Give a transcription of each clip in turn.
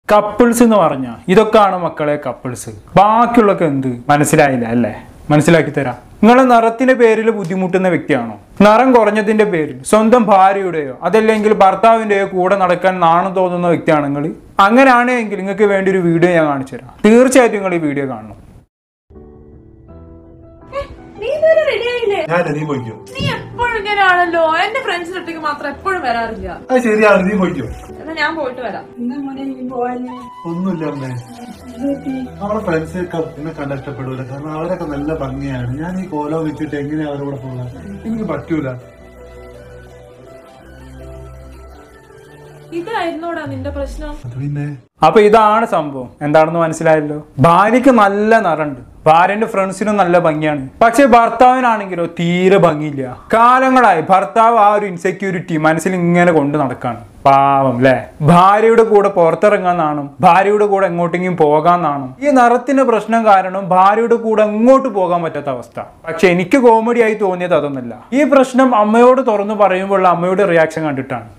Couples എന്ന് പറഞ്ഞ ഇതൊക്കെയാണ് മക്കളെ കപ്പിൾസ് ബാക്കിയുള്ളൊക്കെ എന്ത് മനസ്സിലായില്ല അല്ലേ മനസ്സിലാക്കി തരാം നിങ്ങളെ നിറത്തിന്റെ പേരിൽ ബുദ്ധിമുട്ടുന്ന വ്യക്തിയാണോ നിറം കുറഞ്ഞതിന്റെ പേരിൽ സ്വന്തം ഭാര്യയുടെയോ അതല്ലെങ്കിൽ ഭർത്താവിന്റെയോ കൂടെ നടക്കാൻ നാണം തോന്നുന്ന വ്യക്തിയാണ് നിങ്ങൾ അങ്ങനെയാണെങ്കിൽ നിങ്ങൾക്ക് വേണ്ടി ഒരു വീഡിയോ ഞാൻ കാണിച്ചു തരാം തീർച്ചയായിട്ടും നിങ്ങൾ ഈ വീഡിയോ കാണണം നീ ഇതുവരെ റെഡി ആയില്ലേ ഞാൻ നീ പോയിക്കോ നീ എപ്പോഴും ഇങ്ങനെയാണല്ലോ എന്റെ ഫ്രണ്ട്സിന്റെ അടുത്തേക്ക് മാത്രം എപ്പോഴും വരാറില്ല അത് ശരിയാണ് നീ പോയിക്കോ എന്നാ ഞാൻ പോയിട്ട് വരാം ഒന്നുമില്ല അമ്മേ നമ്മുടെ ഫ്രണ്ട്സ് ഒക്കെ എന്നെ കണ്ട ഇഷ്ടപ്പെടൂല കാരണം അവരൊക്കെ നല്ല ഭംഗിയാണ് ഞാൻ ഈ കോലം വെച്ചിട്ട് എങ്ങനെയാ അവരോട് പോകുന്നത് എനിക്ക് പറ്റൂല ഇതായിരുന്നോടാ നിന്റെ പ്രശ്നം അത് പിന്നെ അപ്പൊ ഇതാണ് സംഭവം എന്താണെന്ന് മനസ്സിലായല്ലോ ഭാര്യയ്ക്ക് നല്ല നിറണ്ട് ഭാര്യന്റെ ഫ്രണ്ട്സിനും നല്ല ഭംഗിയാണ് പക്ഷെ ഭർത്താവിനാണെങ്കിലോ തീരെ ഭംഗിയില്ല കാലങ്ങളായി ഭർത്താവ് ആ ഒരു ഇൻസെക്യൂരിറ്റി മനസ്സിൽ ഇങ്ങനെ കൊണ്ട് നടക്കാണ് പാവം അല്ലേ ഭാര്യയുടെ കൂടെ പുറത്തിറങ്ങാൻ നാണും ഭാര്യയുടെ കൂടെ എങ്ങോട്ടെങ്കിലും പോകാൻ നാണും ഈ നിറത്തിന്റെ പ്രശ്നം കാരണം ഭാര്യയുടെ കൂടെ എങ്ങോട്ട് പോകാൻ പറ്റാത്ത അവസ്ഥ പക്ഷെ എനിക്ക് കോമഡി ആയി തോന്നിയത് അതൊന്നല്ല ഈ പ്രശ്നം അമ്മയോട് തുറന്നു പറയുമ്പോൾ അമ്മയുടെ റിയാക്ഷൻ കണ്ടിട്ടാണ്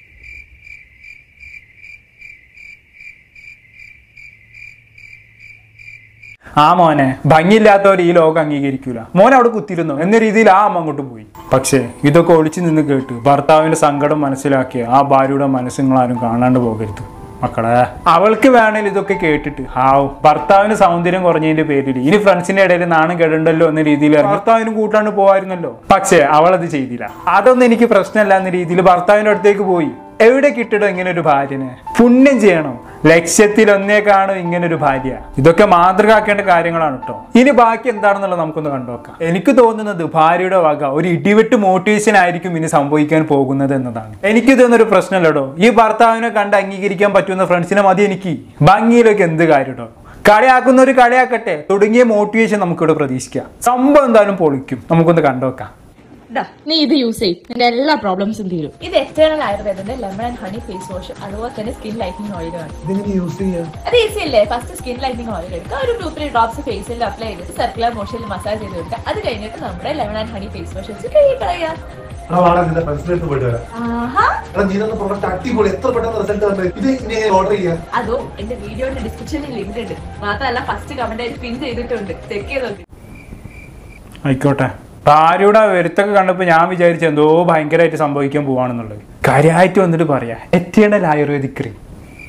ആ മോനെ ഭംഗിയില്ലാത്തവർ ഈ ലോകം അംഗീകരിക്കൂല മോൻ അവിടെ കുത്തിരുന്നു എന്ന രീതിയിൽ ആ അമ്മ അങ്ങോട്ട് പോയി പക്ഷേ ഇതൊക്കെ ഒളിച്ചു നിന്ന് കേട്ട് ഭർത്താവിന്റെ സങ്കടം മനസ്സിലാക്കിയ ആ ഭാര്യയുടെ മനസ്സുങ്ങളാരും കാണാണ്ട് പോകരുത് മക്കളെ അവൾക്ക് വേണേൽ ഇതൊക്കെ കേട്ടിട്ട് ഹാവ് ഭർത്താവിന് സൗന്ദര്യം കുറഞ്ഞതിന്റെ പേരിൽ ഇനി ഫ്രണ്ട്സിന്റെ ഇടയിൽ നാണം കേടണ്ടല്ലോ എന്ന രീതിയിൽ ഭർത്താവിനും കൂട്ടാണ്ട് പോവായിരുന്നല്ലോ പക്ഷേ അവളത് ചെയ്തില്ല അതൊന്നും എനിക്ക് പ്രശ്നമല്ല എന്ന രീതിയിൽ ഭർത്താവിന്റെ അടുത്തേക്ക് പോയി എവിടെ കിട്ടിടോ ഇങ്ങനെ ഒരു ഭാര്യനെ പുണ്യം ചെയ്യണം ലക്ഷ്യത്തിൽ ഒന്നേ കാണും ഇങ്ങനെ ഒരു ഭാര്യ ഇതൊക്കെ മാതൃകാക്കേണ്ട കാര്യങ്ങളാണ് കേട്ടോ ഇനി ബാക്കി എന്താണെന്നുള്ളത് നമുക്കൊന്ന് കണ്ടുനോക്കാം എനിക്ക് തോന്നുന്നത് ഭാര്യയുടെ വക ഒരു ഇടിവെട്ട് മോട്ടിവേഷൻ ആയിരിക്കും ഇനി സംഭവിക്കാൻ പോകുന്നത് എന്നതാണ് എനിക്ക് ഇതൊന്നൊരു പ്രശ്നമല്ലടോ ഈ ഭർത്താവിനെ കണ്ട് അംഗീകരിക്കാൻ പറ്റുന്ന ഫ്രണ്ട്സിനെ മതി എനിക്ക് ഭംഗിയിലൊക്കെ എന്ത് കാര്യട്ടോ കളിയാക്കുന്ന ഒരു കളിയാക്കട്ടെ തുടങ്ങിയ മോട്ടിവേഷൻ നമുക്കിവിടെ പ്രതീക്ഷിക്കാം സംഭവം എന്തായാലും പൊളിക്കും നമുക്കൊന്ന് കണ്ടുനോക്കാം നീ ഇത് യൂസ് ചെയ്യും നിന്റെ എല്ലാ പ്രോബ്ലംസും തീരും ഇത് എറ്റേണൽ ആയുർവേദന്റെ lemon and honey face wash അതുപോലെ തന്നെ സ്കിൻ ലൈറ്റിംഗ് ഓയിലാണ് ഇതെങ്ങനെ യൂസ് ചെയ്യാ അത് ഈസി അല്ലേ ഫസ്റ്റ് സ്കിൻ ലൈറ്റിംഗ് ഓയിൽ എടുക്കുക ഒരു ടു ത്രീ ഡ്രോപ്സ് ഫേസിൽ അപ്ലൈ ചെയ്തിട്ട് സർക്കുലർ മോഷനിൽ മസാജ് ചെയ്ത് കൊടുക്കുക അത് കഴിഞ്ഞിട്ട് നമ്മുടെ lemon and honey face wash വെച്ച് കഴുകി കളയാം ആ വാടാ നിന്റെ ഫ്രണ്ട്സിലേക്ക് പോയിട്ട് വരാം ആഹാ എടാ നീ തന്നെ പ്രൊഡക്റ്റ് അടിപൊളി എത്ര പെട്ടെന്ന് റിസൾട്ട് വന്നത് ഇത് ഇനി ഓർഡർ ചെയ്യാം അതും എന്റെ വീഡിയോയുടെ ഡിസ്ക്രിപ്ഷനിൽ ലിങ്ക് ഉണ്ട് മാത്രമല്ല ഫസ്റ്റ് കമന്റ് ആയിട്ട് പിൻ ചെയ്തിട്ടുണ്ട് ചെക്ക് ചെയ്ത് നോക്കി ആയിക്കോട്ടെ ഭാര്യയുടെ വരുത്തൊക്കെ കണ്ടപ്പോൾ ഞാൻ വിചാരിച്ചു എന്തോ ഭയങ്കരമായിട്ട് സംഭവിക്കാൻ പോവാണെന്നുള്ളത് കാര്യമായിട്ട് വന്നിട്ട് പറയാ എത്തിയണൽ ആയുർവേദിക് ക്രീം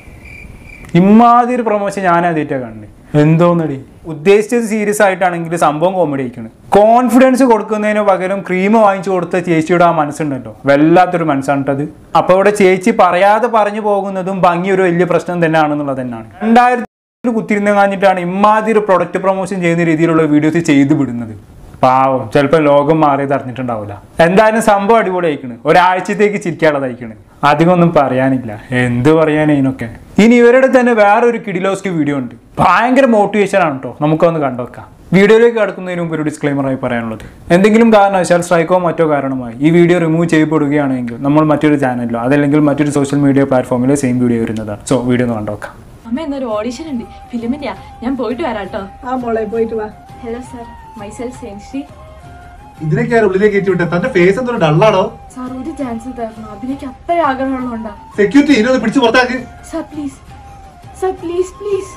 ഇമാതിരി പ്രൊമോഷൻ ഞാൻ ആദ്യമായിട്ടാണ് കണ്ടത് എന്തോന്നടി ഉദ്ദേശിച്ചത് സീരിയസ് ആയിട്ടാണെങ്കിൽ സംഭവം കോമഡി ആയിക്കണ് കോൺഫിഡൻസ് കൊടുക്കുന്നതിന് പകരം ക്രീം വാങ്ങിച്ചു കൊടുത്ത ചേച്ചിയുടെ ആ മനസ്സുണ്ടല്ലോ വല്ലാത്തൊരു മനസ്സാണ് കേട്ടത് അപ്പൊ ഇവിടെ ചേച്ചി പറയാതെ പറഞ്ഞു പോകുന്നതും ഭംഗി ഒരു വലിയ പ്രശ്നം തന്നെയാണെന്നുള്ളത് തന്നെയാണ് രണ്ടായിരത്തി കുത്തിരുന്ന് കാഞ്ഞിട്ടാണ് ഇമാതിരി പ്രൊഡക്റ്റ് പ്രൊമോഷൻ ചെയ്യുന്ന രീതിയിലുള്ള വീഡിയോസ് ചെയ്തു വിടുന്നത് പാവം ചിലപ്പോൾ ലോകം മാറിയത് അറിഞ്ഞിട്ടുണ്ടാവില്ല എന്തായാലും സംഭവം അടിപൊളി അയക്കണ് ഒരാഴ്ചത്തേക്ക് ചിരിക്കാനുള്ളതയക്കണ് അധികം ഒന്നും പറയാനില്ല എന്ത് പറയാൻ ഇതിനൊക്കെ ഇനി ഇവരുടെ തന്നെ വേറൊരു കിഡിലോസ്കി വീഡിയോ ഉണ്ട് ഭയങ്കര മോട്ടിവേഷൻ ആണ് കേട്ടോ നമുക്കൊന്ന് കണ്ടുവെക്കാം വീഡിയോയിലേക്ക് കടക്കുന്നതിന് മുമ്പ് ഒരു ഡിസ്ക്ലൈമറായി പറയാനുള്ളത് എന്തെങ്കിലും കാരണവശാൽ സ്ട്രൈക്കോ മറ്റോ കാരണമായി ഈ വീഡിയോ റിമൂവ് ചെയ്യപ്പെടുകയാണെങ്കിൽ നമ്മൾ മറ്റൊരു ചാനലിലോ അതല്ലെങ്കിൽ മറ്റൊരു സോഷ്യൽ മീഡിയ പ്ലാറ്റ്ഫോമിലോ സെയിം വീഡിയോ വരുന്നതാണ് സോ വീഡിയോ ഒന്ന് കണ്ടുവെക്കാം അമ്മ എന്നൊരു ഓഡിഷൻ ഉണ്ട് ഫിലിമിന്റെയാ ഞാൻ പോയിട്ട് വരാം കേട്ടോ ആ മോളെ പോയിട്ട് വാ ഹലോ സർ മൈസെൽ സെൻഷി ഇതിനൊക്കെ ഞാൻ ഉള്ളിലേക്ക് കയറ്റി വിട്ടെ തന്റെ ഫേസ് എന്തൊരു ഡള്ളാണോ സാർ ഒരു ചാൻസ് തരണം അഭിനയിക്ക് അത്ര ആഗ്രഹമുള്ളതുകൊണ്ടാ സെക്യൂരിറ്റി ഇതിനൊന്ന് പിടിച്ച് പുറത്താക്കി sir please sir please please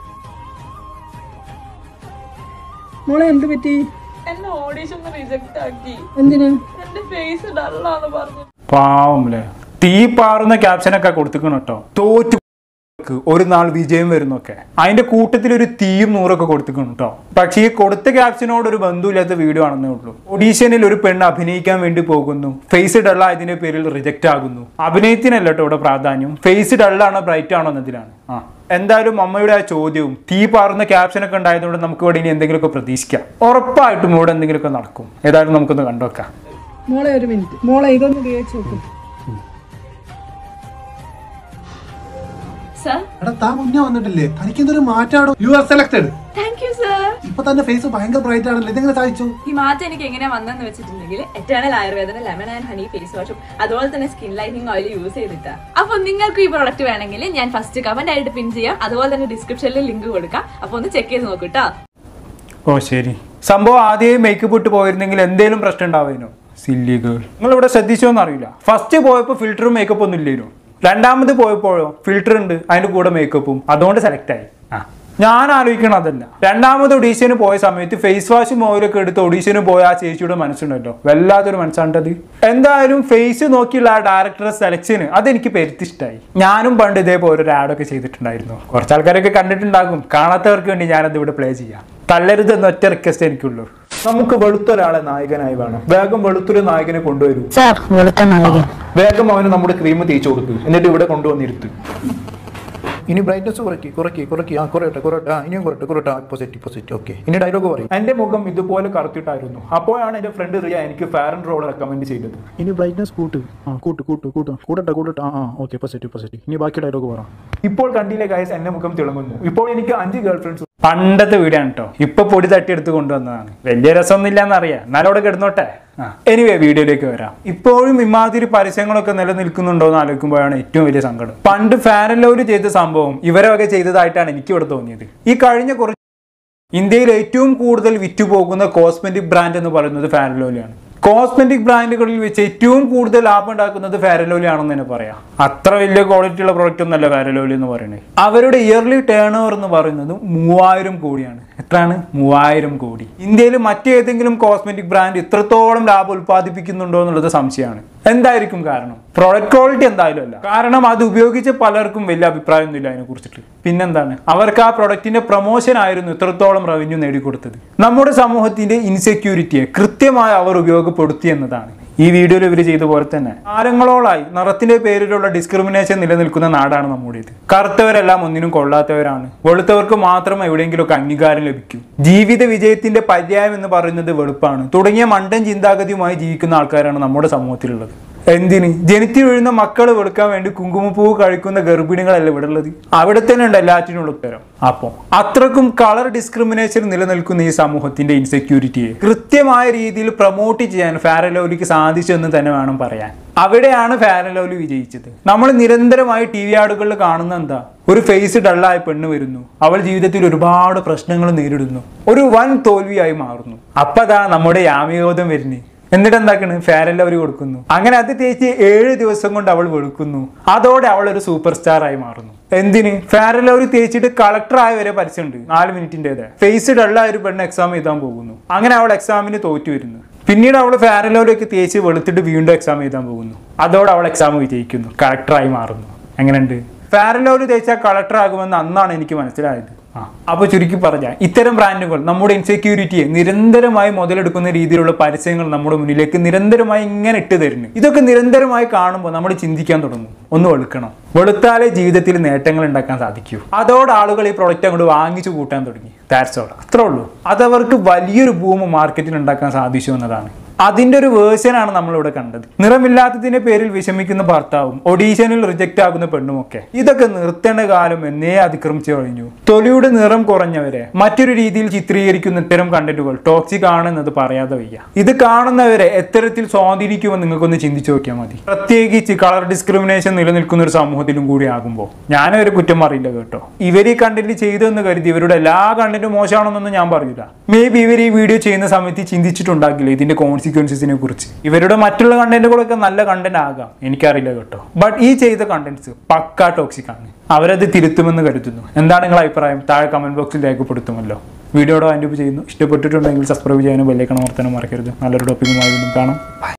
മോളെ എന്ത് പറ്റി എന്നെ ഓഡിഷൻ റിജക്ട് ആക്കി എന്തിന് എന്റെ ഫേസ് ഡള്ളാന്ന് പറഞ്ഞു പാവം അല്ലേ തീ പാറുന്ന ക്യാപ്ഷനൊക്കെ കൊടുത്തിക്കണം കേട്ടോ തോറ്റു ഒരു നാൾ വിജയം വരുന്നൊക്കെ അതിന്റെ കൂട്ടത്തിൽ ഒരു തീയും നൂറൊക്കെ കൊടുത്തിക്കണം കേട്ടോ പക്ഷേ ഈ കൊടുത്ത ക്യാപ്ഷനോട് ഒരു ബന്ധമില്ലാത്ത വീഡിയോ ആണെന്നേ ഉള്ളൂ ഒഡീഷനിൽ ഒരു പെണ്ണ് അഭിനയിക്കാൻ വേണ്ടി പോകുന്നു ഫേസ് ഡള്ള ഇതിന്റെ പേരിൽ റിജക്റ്റ് ആകുന്നു അഭിനയത്തിനല്ല കേട്ടോ ഇവിടെ പ്രാധാന്യം ഫേസ് ഡള്ളാണോ ബ്രൈറ്റ് ആണോ എന്നതിലാണ് ആ എന്തായാലും അമ്മയുടെ ആ ചോദ്യവും തീ പാറുന്ന ക്യാപ്ഷനൊക്കെ ഉണ്ടായതുകൊണ്ട് നമുക്ക് ഇവിടെ ഇനി എന്തെങ്കിലുമൊക്കെ പ്രതീക്ഷിക്കാം ഉറപ്പായിട്ടും ഇവിടെ എന്തെങ്കിലുമൊക്കെ നടക്കും ഏതായാലും നമുക്കൊന്ന് കണ്ടുവെക്കാം മോളെ ഒരു മിനിറ്റ് മോളെ ഇതൊന്ന് ഉപയോഗിച്ച് നോക്കും സർ എടാ താ മുന്നേ വന്നിട്ടില്ലേ തനിക്ക് എന്തൊരു മാറ്റാടോ you are selected thank you sir ഇപ്പൊ തന്നെ ഫേസ് ഭയങ്കര ബ്രൈറ്റ് ആണല്ലോ ഇതെങ്ങനെ സാധിച്ചു ഈ മാറ്റം എനിക്ക് എങ്ങനെയാ വന്നെന്ന് വെച്ചിട്ടുണ്ടെങ്കിൽ എറ്റേണൽ ആയുർവേദന ലെമൺ ആൻഡ് ഹണി ഫേസ് വാഷും അതുപോലെ തന്നെ സ്കിൻ ലൈറ്റിംഗ് ഓയിൽ യൂസ് ചെയ്തിട്ടാ അപ്പൊ നിങ്ങൾക്ക് ഈ പ്രോഡക്റ്റ് വേണമെങ്കിൽ ഞാൻ ഫസ്റ്റ് കമന്റ് ആയിട്ട് പിൻ ചെയ്യാം അതുപോലെ തന്നെ ഡിസ്ക്രിപ്ഷനിൽ ലിങ്ക് കൊടുക്കാം അപ്പൊ ഒന്ന് ചെക്ക് ചെയ്ത് നോക്കൂ കേട്ടോ ഓ ശരി സംഭവം ആദ്യമേ മേക്കപ്പ് ഇട്ട് പോയിരുന്നെങ്കിൽ എന്തേലും പ്രശ്നം ഉണ്ടാവുമോ സില്ലി ഗേൾ നിങ്ങൾ ഇവിടെ ശ്രദ്ധിച്ചോന്ന് അറിയില്ല ഫസ്റ്റ് പോയപ്പോൾ ഫിൽറ്ററും മേക്കപ്പ് ഒന്നും ഇല്ലേനു രണ്ടാമത് പോയപ്പോഴോ ഫിൽറ്റർ ഉണ്ട് അതിന്റെ കൂടെ മേക്കപ്പും അതുകൊണ്ട് സെലക്ട് ആയി ആ ഞാൻ ആലോചിക്കണം അതല്ല രണ്ടാമത് ഒഡീഷന് പോയ സമയത്ത് ഫേസ് വാഷും ഓയിലൊക്കെ എടുത്ത് ഒഡീഷന് പോയ ആ ചേച്ചിയുടെ മനസ്സുണ്ടല്ലോ വല്ലാത്തൊരു മനസ്സാണ്ടത് എന്തായാലും ഫേസ് നോക്കിയുള്ള ആ ഡയറക്ടറെ സെലക്ഷന് അതെനിക്ക് പെരുത്തിഷ്ടായി ഞാനും പണ്ട് ഇതേപോലെ ഒരു ആഡൊക്കെ ചെയ്തിട്ടുണ്ടായിരുന്നു കുറച്ച് ആൾക്കാരൊക്കെ കണ്ടിട്ടുണ്ടാകും കാണാത്തവർക്ക് വേണ്ടി ഞാനത് ഇവിടെ പ്ലേ ചെയ്യാം തള്ളരുത് എന്ന ഒറ്റ റിക്വസ്റ്റ് എനിക്കുള്ളൂ നമുക്ക് വെളുത്തൊരാളെ നായകനായി വേണം വേഗം വെളുത്തൊരു നായകനെ കൊണ്ടുവരൂ സാർ വെളുത്ത നായകൻ വേഗം അവന് നമ്മുടെ ക്രീം തേച്ച് കൊടുക്കുക എന്നിട്ട് ഇവിടെ കൊണ്ടുവന്നിരുത്ത് ഇനി ബ്രൈറ്റ്നസ് കുറയ്ക്ക് കുറയ്ക്ക് കുറയ്ക്ക് ആ കുറയട്ടെ കുറയട്ടെ ആ ഇനിയും കുറയട്ടെ കുറയട്ടെ ഇപ്പോൾ സെറ്റ് ഇപ്പോൾ സെറ്റ് ഓക്കെ ഇനി ഡയലോഗ് പറയും എന്റെ മുഖം ഇതുപോലെ കറുത്തിട്ടായിരുന്നു അപ്പോഴാണ് എന്റെ ഫ്രണ്ട് റിയ എനിക്ക് ഫാർ ആൻഡ് റോൾ റെക്കമെൻഡ് ചെയ്തത് ഇനി ബ്രൈറ്റ്നസ് കൂട്ട് ആ കൂട്ട് കൂട്ട് കൂട്ട് കൂട്ടട്ടെ കൂട്ടട്ടെ ആ ആ ഓക്കെ ഇപ്പോൾ സെറ്റ് ഇപ്പോൾ സെറ്റ് ഇനി ബാക്കി ഡയലോഗ് പറ ഇപ്പോൾ കണ്ടില്ലേ ഗൈസ് എന്റെ മുഖം തിളങ്ങുന്നു ഇപ്പോൾ എനിക്ക് അഞ്ച് ഗേൾ ഫ്രണ്ട്സ് പണ്ടത്തെ വീഡിയോ ആണ് കേട്ടോ ഇപ്പൊ പൊടി തട്ടിയെടുത്ത് കൊണ്ടുവന്നതാണ് വലിയ രസമൊന്നുമില്ല എന്നറിയാം എന്നാലും അവിടെ കിടന്നോട്ടെ എനിവേ വീഡിയോയിലേക്ക് വരാം ഇപ്പോഴും ഇമാതിരി പരസ്യങ്ങളൊക്കെ നിലനിൽക്കുന്നുണ്ടോ എന്ന് ആലോചിക്കുമ്പോഴാണ് ഏറ്റവും വലിയ സങ്കടം പണ്ട് ഫാനലോര് ചെയ്ത സംഭവം ഇവരൊക്കെ ചെയ്തതായിട്ടാണ് എനിക്ക് ഇവിടെ തോന്നിയത് ഈ കഴിഞ്ഞ കുറച്ച് ഇന്ത്യയിൽ ഏറ്റവും കൂടുതൽ വിറ്റുപോകുന്ന കോസ്മെറ്റിക് ബ്രാൻഡ് എന്ന് പറയുന്നത് ഫാരലോലിയാണ് കോസ്മെറ്റിക് ബ്രാൻഡുകളിൽ വെച്ച് ഏറ്റവും കൂടുതൽ ലാഭം ഉണ്ടാക്കുന്നത് ഫാരലോലി ആണെന്ന് തന്നെ പറയാം അത്ര വലിയ ക്വാളിറ്റി ഉള്ള പ്രോഡക്റ്റ് ഒന്നല്ല ഫാരലോലി എന്ന് പറയുന്നത് അവരുടെ ഇയർലി ടേൺ ഓവർ എന്ന് പറയുന്നത് മൂവായിരം കോടിയാണ് എത്രയാണ് മൂവായിരം കോടി ഇന്ത്യയിൽ മറ്റേതെങ്കിലും കോസ്മെറ്റിക് ബ്രാൻഡ് ഇത്രത്തോളം ലാഭം ഉൽപ്പാദിപ്പിക്കുന്നുണ്ടോ എന്നുള്ളത് സംശയമാണ് എന്തായിരിക്കും കാരണം പ്രോഡക്റ്റ് ക്വാളിറ്റി എന്തായാലും അല്ല കാരണം അത് ഉപയോഗിച്ച പലർക്കും വലിയ അഭിപ്രായമൊന്നുമില്ല അതിനെ കുറിച്ചിട്ട് പിന്നെന്താണ് അവർക്ക് ആ പ്രൊഡക്റ്റിന്റെ പ്രൊമോഷൻ ആയിരുന്നു ഇത്രത്തോളം റവന്യൂ നേടിക്കൊടുത്തത് നമ്മുടെ സമൂഹത്തിന്റെ ഇൻസെക്യൂരിറ്റിയെ കൃത്യമായി അവർ ഉപയോഗപ്പെടുത്തി എന്നതാണ് ഈ വീഡിയോയിൽ ഇവർ ചെയ്ത പോലെ തന്നെ കാലങ്ങളോളായി നിറത്തിന്റെ പേരിലുള്ള ഡിസ്ക്രിമിനേഷൻ നിലനിൽക്കുന്ന നാടാണ് നമ്മുടേത് കറുത്തവരെല്ലാം ഒന്നിനും കൊള്ളാത്തവരാണ് വെളുത്തവർക്ക് മാത്രം എവിടെയെങ്കിലുമൊക്കെ അംഗീകാരം ലഭിക്കൂ ജീവിത വിജയത്തിന്റെ പര്യായം എന്ന് പറയുന്നത് വെളുപ്പാണ് തുടങ്ങിയ മണ്ടൻ ചിന്താഗതിയുമായി ജീവിക്കുന്ന ആൾക്കാരാണ് നമ്മുടെ സമൂഹത്തിലുള്ളത് എന്തിന് ജനിച്ചു വീഴുന്ന മക്കൾ വെളുക്കാൻ വേണ്ടി കുങ്കുമപ്പൂവ് കഴിക്കുന്ന ഗർഭിണികളല്ല ഇവിടെ ഉള്ളത് അവിടെ തന്നെ ഉണ്ട് എല്ലാറ്റിനുള്ള ഉത്തരം അപ്പോ അത്രക്കും കളർ ഡിസ്ക്രിമിനേഷൻ നിലനിൽക്കുന്ന ഈ സമൂഹത്തിന്റെ ഇൻസെക്യൂരിറ്റിയെ കൃത്യമായ രീതിയിൽ പ്രൊമോട്ട് ചെയ്യാൻ ഫാരലോലിക്ക് സാധിച്ചു എന്ന് തന്നെ വേണം പറയാൻ അവിടെയാണ് ഫാരലോലി വിജയിച്ചത് നമ്മൾ നിരന്തരമായി ടി വി ആടുകളിൽ കാണുന്ന എന്താ ഒരു ഫേസ് ഡള്ളായ പെണ്ണ് വരുന്നു അവൾ ജീവിതത്തിൽ ഒരുപാട് പ്രശ്നങ്ങൾ നേരിടുന്നു ഒരു വൻ തോൽവിയായി മാറുന്നു അപ്പതാ നമ്മുടെ യാമികോദം വരുന്നേ എന്നിട്ട് എന്താക്കണ് ഫാരെല്ലാം അവർ കൊടുക്കുന്നു അങ്ങനെ അത് തേച്ച് ഏഴ് ദിവസം കൊണ്ട് അവൾ വെളുക്കുന്നു അതോടെ അവൾ ഒരു സൂപ്പർ സ്റ്റാർ ആയി മാറുന്നു എന്തിന് ഫാരെല്ലാം ഒരു തേച്ചിട്ട് കളക്ടർ ആയ വരെ പരസ്യമുണ്ട് നാല് മിനിറ്റിൻ്റെത് ഫേസ് ഡള്ളായ ഒരു പെണ്ണ് എക്സാം എഴുതാൻ പോകുന്നു അങ്ങനെ അവൾ എക്സാമിന് തോറ്റു വരുന്നു പിന്നീട് അവൾ ഫാരലോലൊക്കെ തേച്ച് വെളുത്തിട്ട് വീണ്ടും എക്സാം എഴുതാൻ പോകുന്നു അതോടെ അവൾ എക്സാം വിജയിക്കുന്നു കളക്ടറായി മാറുന്നു എങ്ങനെയുണ്ട് ഫാരലോല് തേച്ചാൽ കളക്ടർ ആകുമെന്ന് അന്നാണ് എനിക്ക് മനസ്സിലായത് ആ അപ്പൊ ചുരുക്കി പറഞ്ഞാൽ ഇത്തരം ബ്രാൻഡുകൾ നമ്മുടെ ഇൻസെക്യൂരിറ്റിയെ നിരന്തരമായി മുതലെടുക്കുന്ന രീതിയിലുള്ള പരസ്യങ്ങൾ നമ്മുടെ മുന്നിലേക്ക് നിരന്തരമായി ഇങ്ങനെ ഇട്ട് തരുന്നു ഇതൊക്കെ നിരന്തരമായി കാണുമ്പോൾ നമ്മൾ ചിന്തിക്കാൻ തുടങ്ങും ഒന്ന് വെളുക്കണം വെളുത്താലേ ജീവിതത്തിൽ നേട്ടങ്ങൾ ഉണ്ടാക്കാൻ സാധിക്കൂ അതോടെ ആളുകൾ ഈ പ്രൊഡക്റ്റ് അങ്ങോട്ട് വാങ്ങിച്ചു കൂട്ടാൻ തുടങ്ങി ദാറ്റ്സ് ഓൾ അത്രേ ഉള്ളൂ അതവർക്ക് വലിയൊരു ഭൂമി മാർക്കറ്റിൽ ഉണ്ടാക്കാൻ സാധിച്ചു എന്നതാണ് അതിന്റെ ഒരു വേർഷനാണ് നമ്മളിവിടെ കണ്ടത് നിറമില്ലാത്തതിന്റെ പേരിൽ വിഷമിക്കുന്ന ഭർത്താവും ഒഡീഷനിൽ റിജക്റ്റ് ആകുന്ന പെണ്ണുമൊക്കെ ഇതൊക്കെ നിർത്തേണ്ട കാലം എന്നേ അതിക്രമിച്ചു കഴിഞ്ഞു തൊലിയുടെ നിറം കുറഞ്ഞവരെ മറ്റൊരു രീതിയിൽ ചിത്രീകരിക്കുന്ന ഇത്തരം കണ്ടന്റുകൾ ടോക്സിക് ആണെന്നത് പറയാതെ വയ്യ ഇത് കാണുന്നവരെ എത്തരത്തിൽ സ്വാധീനിക്കുമെന്ന് നിങ്ങൾക്കൊന്ന് ചിന്തിച്ചു നോക്കിയാൽ മതി പ്രത്യേകിച്ച് കളർ ഡിസ്ക്രിമിനേഷൻ നിലനിൽക്കുന്ന ഒരു സമൂഹത്തിലും കൂടി ആകുമ്പോൾ ഞാനൊരു കുറ്റം അറിയില്ല കേട്ടോ ഇവർ ഈ കണ്ടന്റ് ചെയ്തെന്ന് കരുതി ഇവരുടെ എല്ലാ കണ്ടന്റും മോശമാണെന്നൊന്നും ഞാൻ പറയില്ല മേ ബി ഇവർ ഈ വീഡിയോ ചെയ്യുന്ന സമയത്ത് ചിന്തിച്ചിട്ടുണ്ടാകില്ല ഇതിന്റെ കോൺസിക്വൻസിനെ കുറിച്ച് ഇവരുടെ മറ്റുള്ള കണ്ടന്റുകളൊക്കെ നല്ല കണ്ടന്റ് ആകാം എനിക്കറിയില്ല കേട്ടോ ബട്ട് ഈ ചെയ്ത കണ്ടന്റ്സ് പക്കാ ടോക്സിക് ആണ് അവരത് തിരുത്തുമെന്ന് കരുതുന്നു എന്താണ് നിങ്ങളുടെ അഭിപ്രായം താഴെ കമന്റ് ബോക്സിൽ രേഖപ്പെടുത്തുമല്ലോ വീഡിയോയുടെ വാൻഡപ്പ് ചെയ്യുന്നു ഇഷ്ടപ്പെട്ടിട്ടുണ്ടെങ്കിൽ സബ്സ്ക്രൈബ് ചെയ്യാനും ബെല്ലൈക്കണം ഓർത്താനും മറക്കരുത് നല്ലൊരു ടോപ്പിക്കുമായി വീണ്ടും കാണാം Bye.